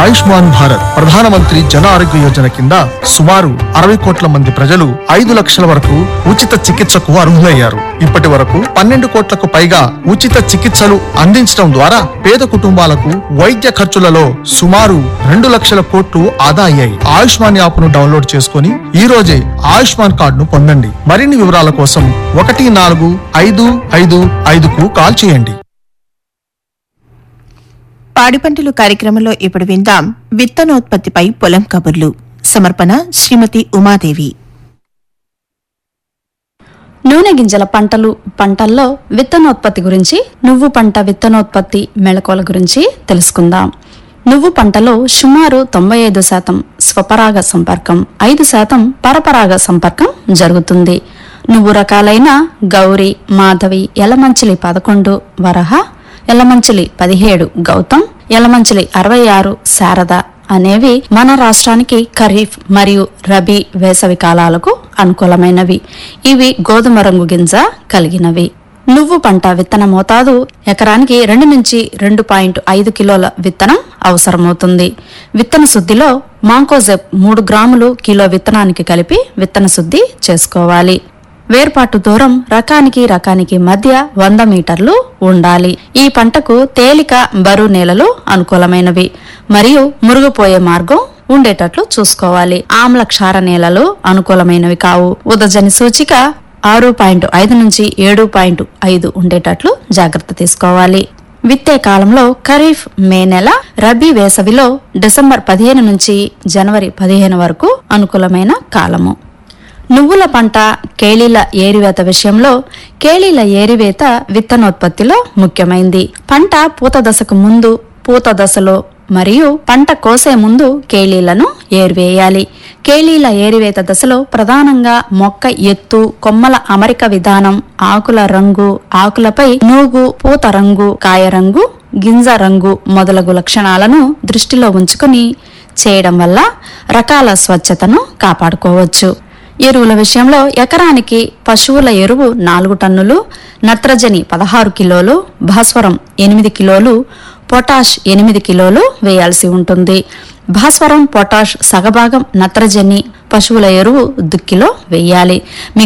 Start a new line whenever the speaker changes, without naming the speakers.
ఆయుష్మాన్ భారత్ ప్రధానమంత్రి జన ఆరోగ్య యోజన కింద సుమారు అరవై కోట్ల మంది ప్రజలు ఐదు లక్షల వరకు ఉచిత చికిత్సకు అర్హులయ్యారు ఇప్పటి వరకు పన్నెండు కోట్లకు పైగా ఉచిత చికిత్సలు అందించడం ద్వారా పేద కుటుంబాలకు వైద్య ఖర్చులలో సుమారు రెండు లక్షల కోట్లు ఆదా అయ్యాయి ఆయుష్మాన్ యాప్ ను డౌన్లోడ్ చేసుకుని ఈ రోజే ఆయుష్మాన్ కార్డును పొందండి మరిన్ని వివరాల కోసం ఒకటి నాలుగు ఐదు ఐదు ఐదుకు కాల్ చేయండి
పాడి పంటలు కార్యక్రమంలో ఇప్పుడు విందాం విత్తనోత్పత్తిపై పొలం కబుర్లు సమర్పణ శ్రీమతి ఉమాదేవి
నూనె గింజల పంటలు పంటల్లో విత్తనోత్పత్తి గురించి నువ్వు పంట విత్తనోత్పత్తి మెళకువల గురించి తెలుసుకుందాం నువ్వు పంటలో సుమారు తొంభై ఐదు శాతం స్వపరాగ సంపర్కం ఐదు శాతం పరపరాగ సంపర్కం జరుగుతుంది నువ్వు రకాలైన గౌరి మాధవి ఎలమంచిలి పదకొండు వరహ ఎలమంచిలి పదిహేడు గౌతమ్ ఎలమంచిలి అరవై ఆరు శారద అనేవి మన రాష్ట్రానికి ఖరీఫ్ మరియు రబీ వేసవి కాలాలకు అనుకూలమైనవి ఇవి గోధుమ రంగు గింజ కలిగినవి నువ్వు పంట విత్తన మోతాదు ఎకరానికి రెండు నుంచి రెండు పాయింట్ ఐదు కిలోల విత్తనం అవసరమవుతుంది విత్తన శుద్ధిలో మాంకోజెప్ మూడు గ్రాములు కిలో విత్తనానికి కలిపి విత్తన శుద్ధి చేసుకోవాలి వేర్పాటు దూరం రకానికి రకానికి మధ్య వంద మీటర్లు ఉండాలి ఈ పంటకు తేలిక బరువు నేలలు అనుకూలమైనవి మరియు మురుగుపోయే మార్గం ఉండేటట్లు చూసుకోవాలి ఆమ్ల క్షార నేలలు అనుకూలమైనవి కావు ఉదజని సూచిక ఆరు పాయింట్ ఐదు నుంచి ఏడు పాయింట్ ఐదు ఉండేటట్లు జాగ్రత్త తీసుకోవాలి విత్తే కాలంలో ఖరీఫ్ మే నెల రబీ వేసవిలో డిసెంబర్ పదిహేను నుంచి జనవరి పదిహేను వరకు అనుకూలమైన కాలము నువ్వుల పంట కేళీల ఏరివేత విషయంలో కేళీల ఏరివేత విత్తనోత్పత్తిలో ముఖ్యమైంది పంట పూత దశకు ముందు పూత దశలో మరియు పంట కోసే ముందు కేళీలను ఏరివేయాలి కేళీల ఏరివేత దశలో ప్రధానంగా మొక్క ఎత్తు కొమ్మల అమరిక విధానం ఆకుల రంగు ఆకులపై నూగు పూత రంగు కాయ రంగు గింజ రంగు మొదలగు లక్షణాలను దృష్టిలో ఉంచుకుని చేయడం వల్ల రకాల స్వచ్ఛతను కాపాడుకోవచ్చు ఎరువుల విషయంలో ఎకరానికి పశువుల ఎరువు నాలుగు టన్నులు నత్రజని పదహారు కిలోలు భాస్వరం ఎనిమిది కిలోలు పొటాష్ ఎనిమిది కిలోలు వేయాల్సి ఉంటుంది భాస్వరం పొటాష్ సగభాగం నత్రజని పశువుల ఎరువు దుక్కిలో వేయాలి